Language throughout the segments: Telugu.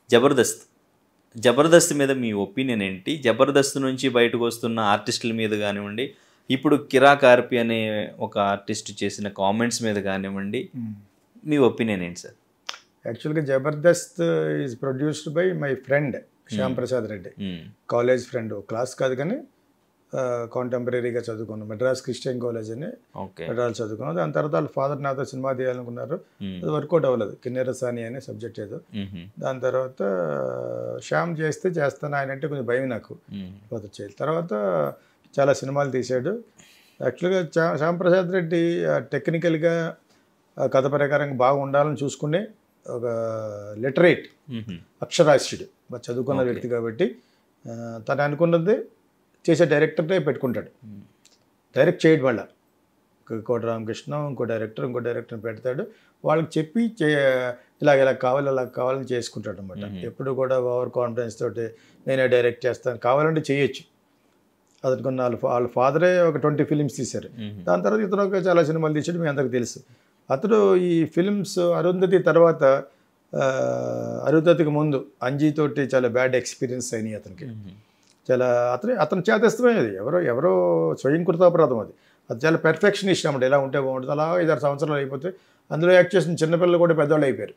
జబర్దస్త్ జబర్దస్త్ మీద మీ ఒపీనియన్ ఏంటి జబర్దస్త్ నుంచి బయటకు వస్తున్న ఆర్టిస్టుల మీద కానివ్వండి ఇప్పుడు కిరాక్ ఆర్పి అనే ఒక ఆర్టిస్ట్ చేసిన కామెంట్స్ మీద కానివ్వండి మీ ఒపీనియన్ ఏంటి సార్ యాక్చువల్గా Jabardasth is produced by my friend Shyam Prasad Reddy hmm. College friend class కాదు కానీ కాంటెంపరీగా చదువుకున్నాం మెడ్రాస్ క్రిస్టియన్ కాలేజ్ అని ఓకే మెడ్రాస్ చదువుకున్నాం దాని తర్వాత వాళ్ళ ఫాదర్ నాతో సినిమా తీయాలనుకున్నారు మ్మ్. అది వర్కౌట్ అవ్వలేదు కిన్నెర సాని అనే సబ్జెక్ట్ ఏదో మ్మ్. దాని తర్వాత శ్యామ్ చేస్తే చేస్తాను ఆయన అంటే కొంచెం భయం నాకు మ్మ్. తర్వాత చేయాలి తర్వాత చాలా సినిమాలు తీశాడు యాక్చువల్గా చా- శ్యామ్ ప్రసాద్ రెడ్డి టెక్నికల్గా కథ ప్రకారంగా బాగా ఉండాలని చూసుకునే ఒక లిటరేట్ మ్మ్. అక్షరాస్యుడు బాగా చదువుకున్న వ్యక్తి కాబట్టి ఆ, తను అనుకున్నది చేసే డైరెక్టర్నే పెట్టుకుంటాడు మ్మ్. డైరెక్ట్ చేయడం వల్ల కోటి రామకృష్ణ ఇంకో డైరెక్టర్ ఇంకో డైరెక్టర్ పెడతాడు వాళ్ళకి చెప్పి చే ఇలాగ ఇలా కావాలి అలా కావాలని చేసుకుంటాడు అనమాట ఎప్పుడు కూడా ఓవర్ కాన్ఫిడెన్స్ తోటి నేనే డైరెక్ట్ చేస్తాను కావాలంటే చేయొచ్చు అతనికి కొన్ని వాళ్ళ ఫా- వాళ్ళ ఫాదరే ఒక ట్వంటీ ఫిలిమ్స్ తీశారు మ్మ్. దాని తర్వాత ఇతను ఒక చాలా సినిమాలు తీసాడు మీ అందరికి తెలుసు అతడు ఈ ఫిలిమ్స్ అరుంధతి తర్వాత ఆ, అరుంధతికి ముందు అంజీ తోటి చాలా బ్యాడ్ ఎక్స్పీరియన్స్ అయినాయి అతనికి మ్మ్. చాలా అతని అతని చేతస్థమే అది ఎవరో ఎవరో స్వయం కృతాపరాధం అది అది చాలా పెర్ఫెక్షనిస్ట్ అన్నమాట ఎలా ఉంటే బాగుంటుంది అలా ఐదారు సంవత్సరాలు అయిపోతే అందులో యాక్ట్ చేసిన చిన్నపిల్లలు కూడా పెద్దవాళ్ళు అయిపోయారు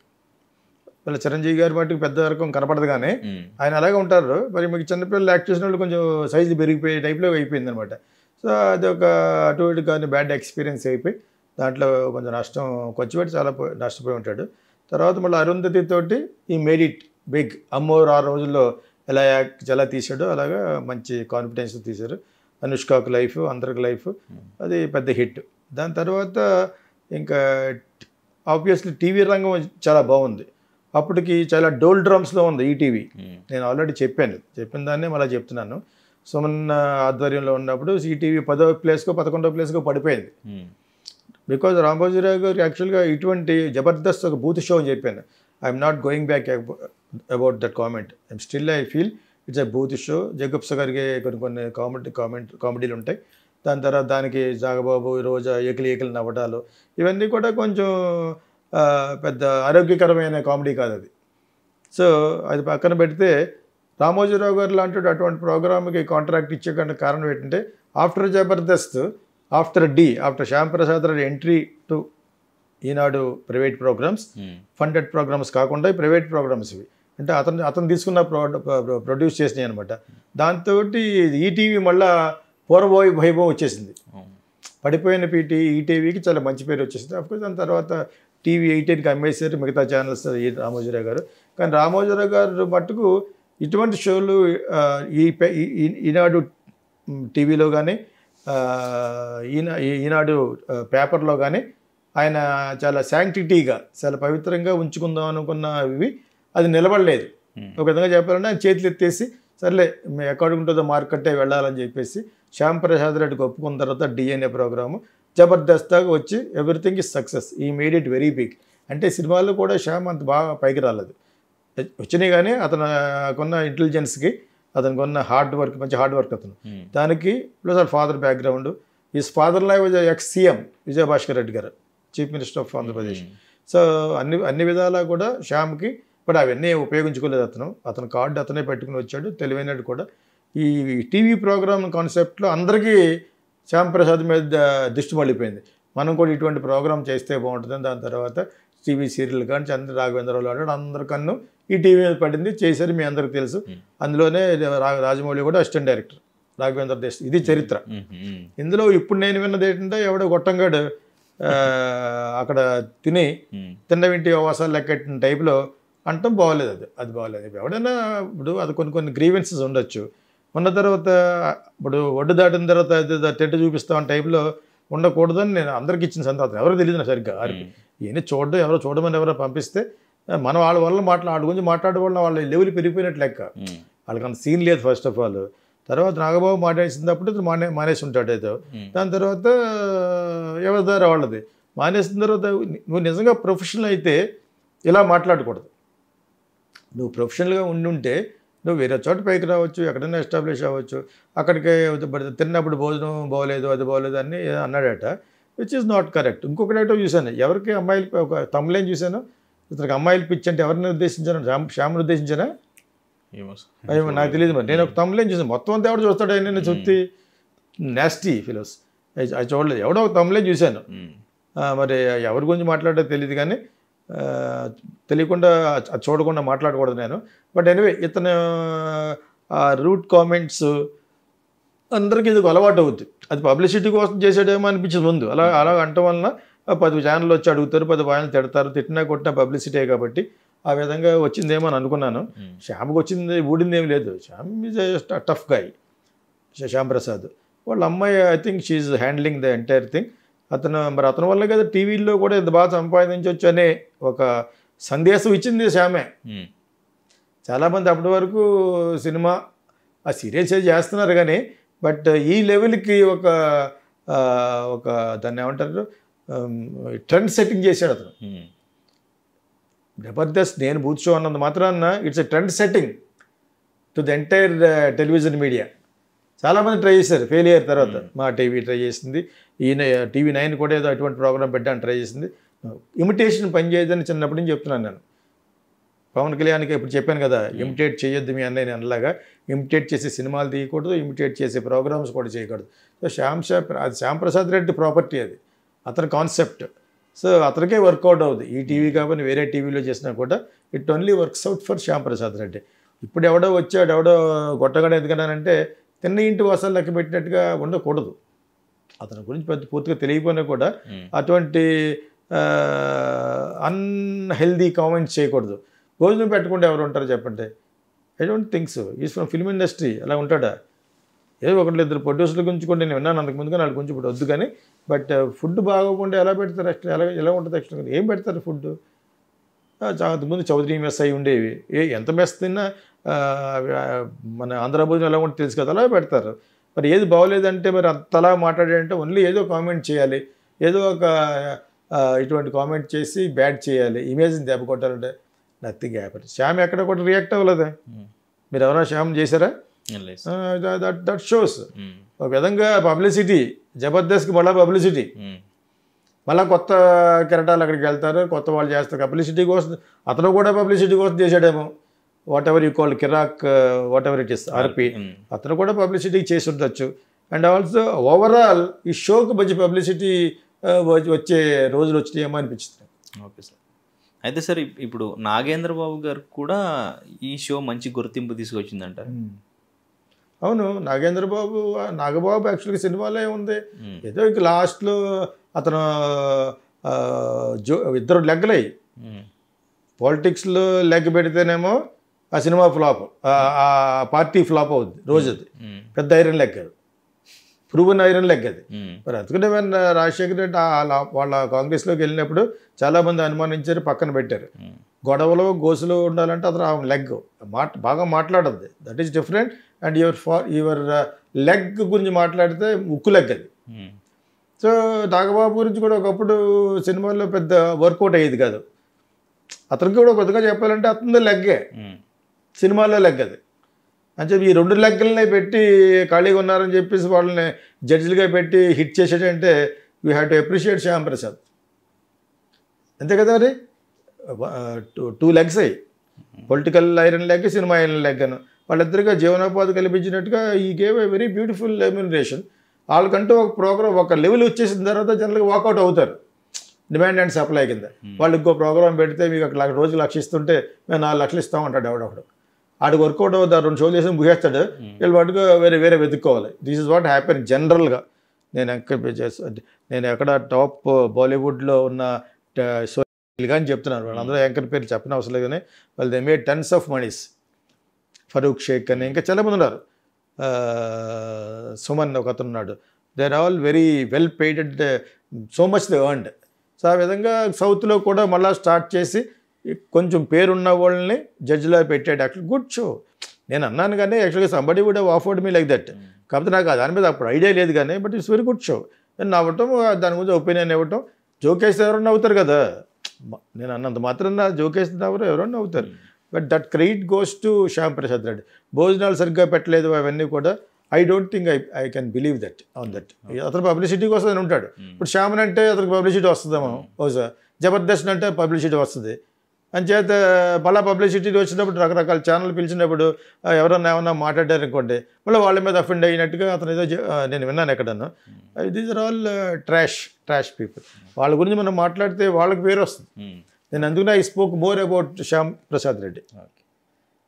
వీళ్ళ చిరంజీవి గారి మట్టుకు పెద్ద రకం కనపడదు కానీ మ్మ్. ఆయన అలాగే ఉంటారు మరి మీకు చిన్నపిల్లలు యాక్ట్ చేసిన వాళ్ళు కొంచెం సైజు పెరిగిపోయే టైప్లో అయిపోయింది అనమాట సో అది ఒక అటు ఇటు కానీ బ్యాడ్ ఎక్స్పీరియన్స్ అయిపోయి దాంట్లో కొంచెం నష్టం కొంచెం పెట్టి చాలా పోయి- నష్టపోయి ఉంటాడు తర్వాత మళ్ళీ అరుంధతి తోటి ఈ మేడ్ ఇట్ బిగ్ అమ్మోరు ఆ రోజుల్లో ఎలా యాక్ట్ ఎలా తీసాడో అలాగా మంచి కాన్ఫిడెన్స్ తీశారు అనుష్కకు లైఫ్ అందరికి లైఫ్ అది పెద్ద హిట్ దాని తర్వాత ఇంకా ఆబ్వియస్లీ టీవీ రంగం చాలా బాగుంది అప్పటికి చాలా డోల్ డ్రమ్స్లో ఉంది ఈటీవీ మ్మ్. నేను ఆల్రెడీ చెప్పాను చెప్పిన దాన్నే మళ్ళీ చెప్తున్నాను సుమన్ ఆధ్వర్యంలో ఉన్నప్పుడు ఈటీవీ పదో ప్లేస్కో పదకొండో ప్లేస్కో పడిపోయింది మ్మ్. బికాజ్ రామోజీరావు గారు యాక్చువల్గా ఇటువంటి జబర్దస్త్ ఒక బూత్ షో అని చెప్పాను I'm not going back about that comment I'm still I feel it's a బూత్ షో జగప్స గారికి కొన్ని కొన్ని కామెడీ కామెంట్ కామెడీలు ఉంటాయి దాని తర్వాత దానికి జాగబాబు రోజా ఏకిలి ఏకిలి నవ్వటాలు ఇవన్నీ కూడా కొంచెం ఆ, పెద్ద ఆరోగ్యకరమైన కామెడీ కాదు అది సో అది పక్కన పెడితే రామోజీరావు గారు లాంటి అటువంటి ప్రోగ్రామ్కి కాంట్రాక్ట్ ఇచ్చే కంటే కారణం ఏంటంటే after Jabardasth after the after Shyam Prasad Reddy entry to Eenadu private programmes hmm. Funded programmes కాకుండా ప్రైవేట్ ప్రోగ్రామ్స్ ఇవి అంటే అతను అతను తీసుకున్న ప్రో ప్రొడ్యూస్ చేసినాయి అనమాట దాంతో ఈటీవీ మళ్ళా పూర్వ వైభవం వచ్చేసింది అవును. పడిపోయిన పీటీ ఈటీవీకి చాలా మంచి పేరు వచ్చేసింది అఫ్కోర్స్ దాని తర్వాత టీవీ ఎయిటీన్కి అమ్మేశారు మిగతా ఛానల్స్ ఈ రామోజీరావు గారు కానీ రామోజీరావు గారు మట్టుకు ఇటువంటి షోలు ఆ, ఈ పే- ఈ- ఈ- ఈనాడు మ్, టీవీలో కానీ ఈనా ఈ- ఈనాడు ఆ, పేపర్లో కానీ ఆయన చాలా శాంక్టిటీగా చాలా పవిత్రంగా ఉంచుకుందాం అనుకున్న ఇవి అది నిలబడలేదు Hmm. ఒక విధంగా చెప్పాలంటే ఆయన చేతులు ఎత్తేసి సర్లే మీ ఎక్కడ ఉంటుందో మార్కెట్టే వెళ్ళాలని చెప్పేసి శ్యామ్ ప్రసాద్ రెడ్డికి ఒప్పుకున్న తర్వాత డిఎన్ఏ ప్రోగ్రాము జబర్దస్త్గా వచ్చి everything is success he made it very big అంటే సినిమాల్లో కూడా శ్యామ్ అంత బాగా పైకి రాలేదు వచ్చినాయి కానీ అతను కొన్న ఇంటెలిజెన్స్కి అతనికి ఉన్న హార్డ్ వర్క్ మంచి హార్డ్ వర్క్ అతను మ్మ్. దానికి ప్లస్ వాళ్ళ father background is father live ex CM Vijayabhaskar Reddy గారు chief minister of Andhra Pradesh so అన్ని అన్ని విధాలా కూడా శ్యామ్కి బట్ అవన్నీ ఉపయోగించుకోలేదు అతను అతను కార్డు అతనే పెట్టుకుని వచ్చాడు తెలివైనట్టు కూడా ఈ టీవీ ప్రోగ్రామ్ కాన్సెప్ట్లో అందరికీ శ్యామ్ ప్రసాద్ మీద దృష్టి మళ్ళీపోయింది మనం కూడా ఇటువంటి ప్రోగ్రామ్ చేస్తే బాగుంటుందని దాని తర్వాత టీవీ సీరియల్ కానీ చంద్ర రాఘవేంద్రరావు అంటాడు అందరి కన్ను ఈ టీవీ మీద పడింది చేశారు మీ అందరికి తెలుసు అందులోనే రా- రాజమౌళి కూడా అసిస్టెంట్ డైరెక్టర్ రాఘవేంద్ర దేశ్ ఇది చరిత్ర మ్మ్. మ్మ్. ఇందులో ఇప్పుడు నేను విన్నది ఏంటంటే ఎవడో గొట్టంగాడు ఆ, అక్కడ తిని మ్మ్. తిన్న వింటి అవకాశాలు లెక్కెట్టిన టైప్లో అంటాం బాగోలేదు అది అది బాగోలేదు ఎవడైనా ఇప్పుడు అది కొన్ని కొన్ని గ్రీవెన్సెస్ ఉండొచ్చు ఉన్న తర్వాత ఇప్పుడు ఒడ్డు దాటిన తర్వాత అది దా- టెంట్ చూపిస్తాం టైప్లో ఉండకూడదని నేను అందరికి ఇచ్చిన సందర్భం ఎవరో తెలియదు నాకు సరిగ్గా ఆరికి ఈయన చూడడం ఎవరో చూడమని ఎవరో పంపిస్తే మనం వాళ్ళ వల్ల మాట్లా వాళ్ళ గురించి మాట్లాడే వల్ల వాళ్ళ లెవెల్ పెరిగిపోయినట్టు లెక్క మ్మ్. వాళ్ళకి అంత సీన్ లేదు ఫస్ట్ ఆఫ్ ఆల్ తర్వాత నాగబాబు మానేసినప్పుడు ఇతను మానే మానేసి ఉంటాడు ఏదో మ్మ్. దాని తర్వాత ఎవరి దారి వాళ్ళది మానేసిన తర్వాత నువ్వు నిజంగా ప్రొఫెషనల్ అయితే ఇలా మాట్లాడకూడదు నువ్వు ప్రొఫెషనల్గా ఉండుంటే నువ్వు వేరే చోట పైకి రావచ్చు ఎక్కడైనా ఎస్టాబ్లిష్ అవ్వచ్చు అక్కడికి బట్ తిన్నప్పుడు భోజనం బాగోలేదు అది బాగోలేదు అని అన్నాడట విచ్ ఈస్ నాట్ కరెక్ట్ ఇంకొకటి ఏంటో చూశాను ఎవరికి అమ్మాయిలు ఒక తమిళం చూశాను ఇతనికి అమ్మాయిలు పిచ్చి అంటే ఎవరిని ఉద్దేశించాను శ్యామ్ శ్యామ్ని ఉద్దేశించానా ఏమో సార్. అయ్యో నాకు తెలియదు మరి నేను ఒక తమ్ములేం చూసాను మొత్తం అంతా ఎవడు చూస్తాడు నేను చూస్తే నాస్టీ ఫిలోస్ అది చూడలేదు ఎవడో ఒక తమ్ములేం చూశాను ఉమ్. ఆ, మరి ఎవరి గురించి మాట్లాడో తెలియదు కానీ ఆ, తెలియకుండా అది చూడకుండా మాట్లాడకూడదు నేను బట్ ఎనివే ఇతను ఆ రూట్ కామెంట్స్ అందరికీ ఇది ఒక అలవాటు అవుద్ది అది పబ్లిసిటీ కోసం చేసాడేమో అనిపించింది ముందు అలా అలా అంటం వలన ఆ పది ఛానళ్ళు వచ్చి అడుగుతారు పది ఛానల్ తిడతారు తిట్టినా కొట్టినా పబ్లిసిటీ కాబట్టి ఆ విధంగా వచ్చిందేమో అని అనుకున్నాను ఉమ్. శ్యామ్కి వచ్చింది ఊడింది ఏం లేదు Shyam is tough guy Shyam Prasad వాళ్ళ అమ్మాయి I think she handling the entire thing అతను మరి అతని వల్ల కదా టీవీల్లో కూడా ఇంత బాగా సంపాదించవచ్చు అనే ఒక సందేశం ఇచ్చింది శ్యామే ఉమ్. చాలామంది అప్పటి వరకు సినిమా ఆ సీరియల్స్ ఏది చేస్తున్నారు కానీ బట్ ఈ లెవెల్కి ఒక ఆ, ఒక దాన్ని ఏమంటారు ట్రెండ్ సెట్టింగ్ చేశాడు అతను ఉమ్. జబర్దస్త్ నేను బూత్ షో అన్నది మాత్రాన it's a trend setting to the entire television media చాలామంది ట్రై చేశారు ఫెయిల్ అయ్యారు తర్వాత మా టీవీ ట్రై చేసింది ఈయన టీవీ నైన్ కూడా ఏదో అటువంటి ప్రోగ్రామ్ పెట్టడానికి ట్రై చేసింది ఇమిటేషన్ పని చేయదని చిన్నప్పటి నుంచి చెప్తున్నాను నేను పవన్ కళ్యాణ్కి ఇప్పుడు చెప్పాను కదా ఇమిటేట్ చేయొద్దు మీ అన్నయ్య అలాగా ఇమిటేట్ చేసే సినిమాలు తీయకూడదు ఇమిటేట్ చేసే ప్రోగ్రామ్స్ కూడా చేయకూడదు సో శ్యామ్ షా అది శ్యామ్ ప్రసాద్ రెడ్డి ప్రాపర్టీ అది అతని కాన్సెప్ట్ సో అతనికే వర్కౌట్ అవుతుంది ఈ టీవీ కాబట్టి వేరే టీవీలో చేసినా కూడా it only works out for Shyam Prasad Reddy ఇప్పుడు ఎవడో వచ్చాడు ఎవడో గొట్టగడ ఎందుకన్నానంటే తిన్న ఇంటి వాసాలు లెక్క పెట్టినట్టుగా ఉండకూడదు అతని గురించి పెద్ద పూర్తిగా తెలియకపోయినా కూడా ఉమ్. అటువంటి అన్హెల్దీ కామెంట్స్ చేయకూడదు భోజనం పెట్టకుండా ఎవరు ఉంటారు చెప్పండి I don't thinks is from film industry అలా ఉంటాడా ఏదో ఒకటి ఇద్దరు ప్రొడ్యూసర్ల గురించి కూడా నేను విన్నాను అంతకు ముందుగా వాళ్ళ గురించి ఇప్పుడు వద్దు కానీ బట్ ఫుడ్ బాగోకుండా ఎలా పెడతారు యాక్చువల్ ఎలా ఎలా ఉంటుంది యాక్చువల్గా ఏం పెడతారు ఫుడ్ ముందు చౌదరి మెస్ అయి ఉండేవి ఏ ఎంత మెస్ తిన్నా ఆ, ఆ, మన ఆంధ్ర భోజనం ఎలా ఉంటుంది తెలుసు కదా అలా పెడతారు మరి ఏది బాగోలేదంటే మరి అంతలా మాట్లాడాడంటే ఓన్లీ ఏదో కామెంట్ చేయాలి ఏదో ఒక ఆ, ఇటువంటి కామెంట్ చేసి బ్యాడ్ చేయాలి ఇమేజ్ని దెబ్బ కొట్టాలంటే నథింగ్ హ్యాపన్ శ్యామ్ ఎక్కడ కూడా రియాక్ట్ అవ్వలేదే ఉమ్. మీరు ఎవరైనా శ్యామ్ చేశారా ఏం లేదు sir. That that shows um. ఒక విధంగా పబ్లిసిటీ జబర్దస్త్కి మళ్ళీ పబ్లిసిటీ ఉమ్. మళ్ళీ కొత్త కెరటాలు అక్కడికి వెళ్తారు కొత్త వాళ్ళు చేస్తారు పబ్లిసిటీ కోసం అతను కూడా పబ్లిసిటీ కోసం చేశాడేమో whatever you call Kiraak whatever it is RP um. అతను కూడా పబ్లిసిటీ చేసి ఉండొచ్చు అండ్ ఆల్సో ఓవరాల్ ఈ షోకి మంచి పబ్లిసిటీ వచ్చే రోజులు వచ్చినాయేమో అనిపించింది ఓకే సార్ అయితే సార్ ఇప్- ఇప్పుడు నాగేంద్ర బాబు గారు కూడా ఈ షో మంచి గుర్తింపు తీసుకొచ్చిందంటారు అవును నాగేంద్ర బాబు నాగబాబు యాక్చువల్గా సినిమాలో ఏముంది ఉమ్. ఏదో ఇక లాస్ట్లో అతను ఆ, జో ఇద్దరు లెగ్గలయ్యి ఉమ్. పాలిటిక్స్లో లెగ్ పెడితేనేమో ఆ సినిమా ఫ్లాప్ ఆ పార్టీ ఫ్లాప్ అవుద్ది రోజు అది ఉమ్. పెద్ద ఐరన్ లెగ్ అది ప్రూవెన్ ఐరన్ లెగ్ అది ఉమ్. మరి అందుకనే మన రాజశేఖర రెడ్డి ఆ- ఆ- వాళ్ళ కాంగ్రెస్లోకి వెళ్ళినప్పుడు చాలామంది అనుమానించారు పక్కన పెట్టారు ఉమ్. గొడవలో గోసులో ఉండాలంటే అతను ఆ లెగ్ మాట బాగా మాట్లాడద్ది that is different and your far your leg గురించి మాట్లాడితే ముక్కు లెగ్ అది ఉమ్. సో నాగబాబు గురించి కూడా ఒకప్పుడు సినిమాల్లో పెద్ద వర్కౌట్ అయ్యేది కాదు అతనికి కూడా కొద్దిగా చెప్పాలంటే అతనిది లెగ్గే ఉమ్. సినిమాలో లెగ్ అది అని చెప్పి ఈ రెండు లెగ్గల్ని పెట్టి ఖాళీగా ఉన్నారని చెప్పేసి వాళ్ళని జడ్జిలుగా పెట్టి హిట్ చేసేటంటే we have to appreciate Shyam Prasad అంతే కదా మరి టూ టూ లెగ్స్ అయ్యి political iron leg cinema iron leg అని వాళ్ళిద్దరిగా జీవనోపాధి కల్పించినట్టుగా he gave a very beautiful remuneration వాళ్ళకంటూ ఒక ప్రోగ్రామ్ ఒక లెవెల్ వచ్చేసిన తర్వాత జనరల్గా వాకౌట్ అవుతారు డిమాండ్ అండ్ సప్లై కింద వాళ్ళు ఇంకో ప్రోగ్రామ్ పెడితే మీకు ఒక లక్ష రోజులు లక్ష ఇస్తుంటే మేము నాలుగు లక్షలు ఇస్తాం అంటాడు ఎవడొకడు ఆడికి వర్కౌట్ అవుతారు రెండు షోలు చేసి ముగేస్తాడు వీళ్ళు వాటికి వేరే వేరే వెతుక్కోవాలి దిస్ ఇస్ వాట్ హ్యాపెన్ జనరల్గా నేను ఎక్కడ చేస్తా నేను ఎక్కడ టాప్ బాలీవుడ్లో ఉన్న సో కానీ చెప్తున్నాను వాళ్ళందరూ యాంకర్ పేరు చెప్పిన అవసరం లేదు కానీ వాళ్ళు they made tens of moneys Farooq Shaikh అని ఇంకా చాలామంది ఉన్నారు ఆ, సుమన్ ఒక అతను ఉన్నాడు they are all very well paid and so much they earned so ఆ విధంగా సౌత్లో కూడా మళ్ళీ స్టార్ట్ చేసి కొంచెం పేరున్న వాళ్ళని జడ్జిలో పెట్టాడు యాక్చువల్ గుడ్ షో నేను అన్నాను కానీ యాక్చువల్గా సంబడి కూడా ఆఫర్డ్ మీ లైక్ దట్ కాకపోతే నాకు దాని మీద అప్పుడు ఐడియా లేదు కానీ but it's very good show నేను నవ్వటం దాని గురించి ఒపీనియన్ ఇవ్వటం జోకేస్ ఎవరన్నా అవుతారు కదా మ- నేను అన్నంత మాత్రం జోకేస్ నవ్వరు ఎవరన్నా అవుతారు but that credit goes to Shyam Prasad Reddy భోజనాలు సరిగ్గా పెట్టలేదు అవన్నీ కూడా I don't think I I can believe that on that అతను పబ్లిసిటీ కోసం అని ఉంటాడు ఇప్పుడు శ్యామన్ అంటే అతనికి పబ్లిసిటీ వస్తుందేమో బహుశా జబర్దస్త్ అంటే పబ్లిసిటీ వస్తుంది అంచేత మళ్ళీ పబ్లిసిటీ వచ్చినప్పుడు రకరకాల ఛానల్ పిలిచినప్పుడు ఆ, ఎవరన్నా ఏమన్నా మాట్లాడారు అనుకోండి మళ్ళీ వాళ్ళ మీద అఫెండ్ అయినట్టుగా అతను ఏదో చె- ఆ, నేను విన్నాను ఎక్కడన్నా these are all trash trash people వాళ్ళ గురించి మనం మాట్లాడితే వాళ్ళకి పేరు వస్తుంది ఉమ్. నేను అందుకనే I spoke more about Shyam Prasad Reddy okay